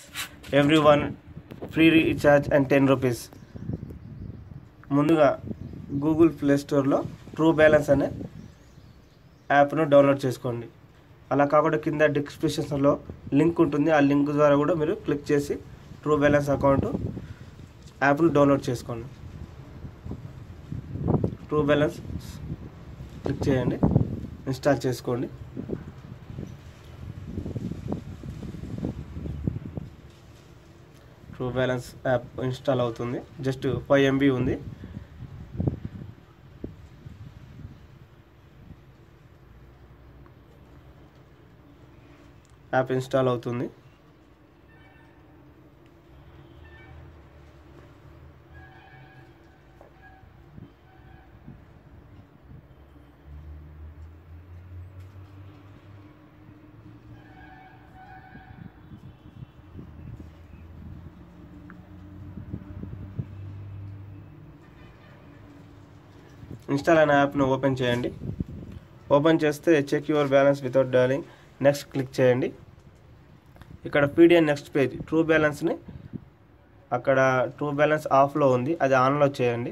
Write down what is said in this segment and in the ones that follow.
every one free recharge and ten rupees ముందుగా Google play స్టోర్లో true balance అనే యాప్ను డౌన్లోడ్ చేసుకోండి అలా కాకుండా కింద డిస్క్రిప్షన్స్లో లింక్ ఉంటుంది ఆ లింక్ ద్వారా కూడా మీరు క్లిక్ చేసి ట్రూ బ్యాలెన్స్ అకౌంట్ యాప్ను డౌన్లోడ్ చేసుకోండి ట్రూ బ్యాలెన్స్ క్లిక్ చేయండి ఇన్స్టాల్ చేసుకోండి ట్రూ బ్యాలెన్స్ యాప్ ఇన్స్టాల్ అవుతుంది జస్ట్ ఫైవ్ ఎంబీ ఉంది యాప్ ఇన్స్టాల్ అవుతుంది ఇన్స్టాల్ అయిన యాప్ను ఓపెన్ చేయండి ఓపెన్ చేస్తే check your balance without dialling next click చేయండి ఇక్కడ పీడిఎన్ నెక్స్ట్ పేజ్ ట్రూ బ్యాలెన్స్ని అక్కడ ట్రూ బ్యాలెన్స్ ఆఫ్లో ఉంది అది ఆన్లో చేయండి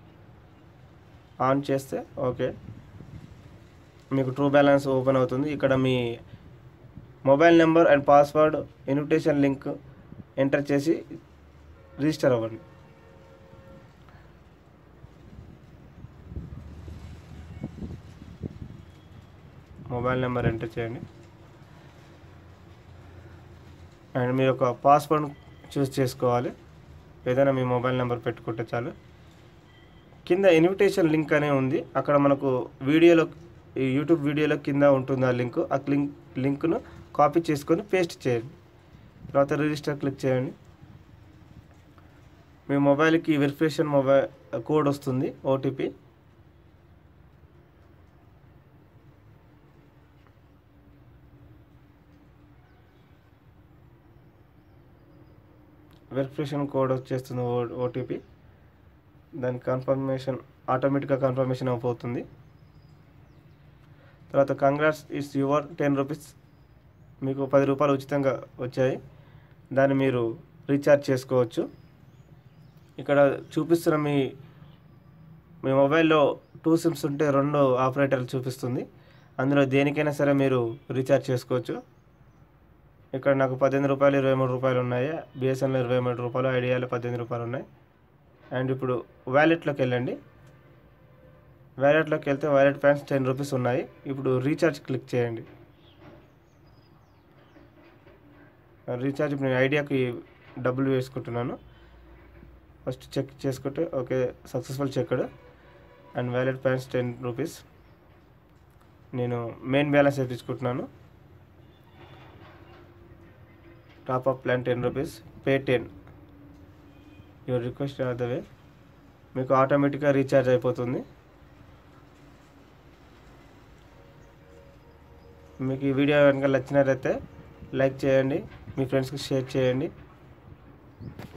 ఆన్ చేస్తే ఓకే మీకు ట్రూ బ్యాలెన్స్ ఓపెన్ అవుతుంది ఇక్కడ మీ mobile number and password invitation link enter చేసి రిజిస్టర్ అవ్వండి మొబైల్ నెంబర్ ఎంటర్ చేయండి అండ్ మీ యొక్క పాస్వర్డ్ చూస్ చేసుకోవాలి ఏదైనా మీ మొబైల్ నెంబర్ పెట్టుకుంటే చాలు కింద ఇన్విటేషన్ లింక్ అనే ఉంది అక్కడ మనకు వీడియోలో ఈ యూట్యూబ్ వీడియోలో కింద ఉంటుంది ఆ లింక్ ఆ లింక్ లింక్ను కాపీ చేసుకొని పేస్ట్ చేయండి తర్వాత రిజిస్టర్ క్లిక్ చేయండి మీ మొబైల్కి వెరిఫికేషన్ మొబైల్ కోడ్ వస్తుంది ఓటీపీ వెరిఫికేషన్ కోడ్ వచ్చేస్తుంది ఓటీపీ దాని కన్ఫర్మేషన్ ఆటోమేటిక్గా కన్ఫర్మేషన్ అయిపోతుంది తర్వాత congrats is your ten rupees మీకు పది రూపాయలు ఉచితంగా వచ్చాయి దాన్ని మీరు రీఛార్జ్ చేసుకోవచ్చు ఇక్కడ చూపిస్తున్న మీ మీ మొబైల్లో టూ సిమ్స్ ఉంటే రెండు ఆపరేటర్లు చూపిస్తుంది అందులో దేనికైనా సరే మీరు రీఛార్జ్ చేసుకోవచ్చు ఇక్కడ నాకు పద్దెనిమిది రూపాయలు ఇరవై మూడు రూపాయలు ఉన్నాయి బిఎస్ఎన్ఎల్ ఇరవై మూడు రూపాయలు ఐడియాలో పద్దెనిమిది రూపాయలు ఉన్నాయి అండ్ ఇప్పుడు వ్యాలెట్లోకి వెళ్ళండి వ్యాలెట్లోకి వెళ్తే వ్యాలెట్ ప్యాన్స్ టెన్ రూపీస్ ఉన్నాయి ఇప్పుడు రీఛార్జ్ క్లిక్ చేయండి రీఛార్జ్ నేను ఐడియాకి డబ్బులు వేసుకుంటున్నాను ఫస్ట్ చెక్ చేసుకుంటే okay successful checked and wallet ప్యాన్స్ టెన్ రూపీస్ నేను మెయిన్ బ్యాలెన్స్ వేయించుకుంటున్నాను top up plan ten rupees pay ten your request are the way మీకు ఆటోమేటిక్గా రీఛార్జ్ అయిపోతుంది మీకు ఈ వీడియో కనుక నచ్చినట్లయితే లైక్ చేయండి మీ ఫ్రెండ్స్కి షేర్ చేయండి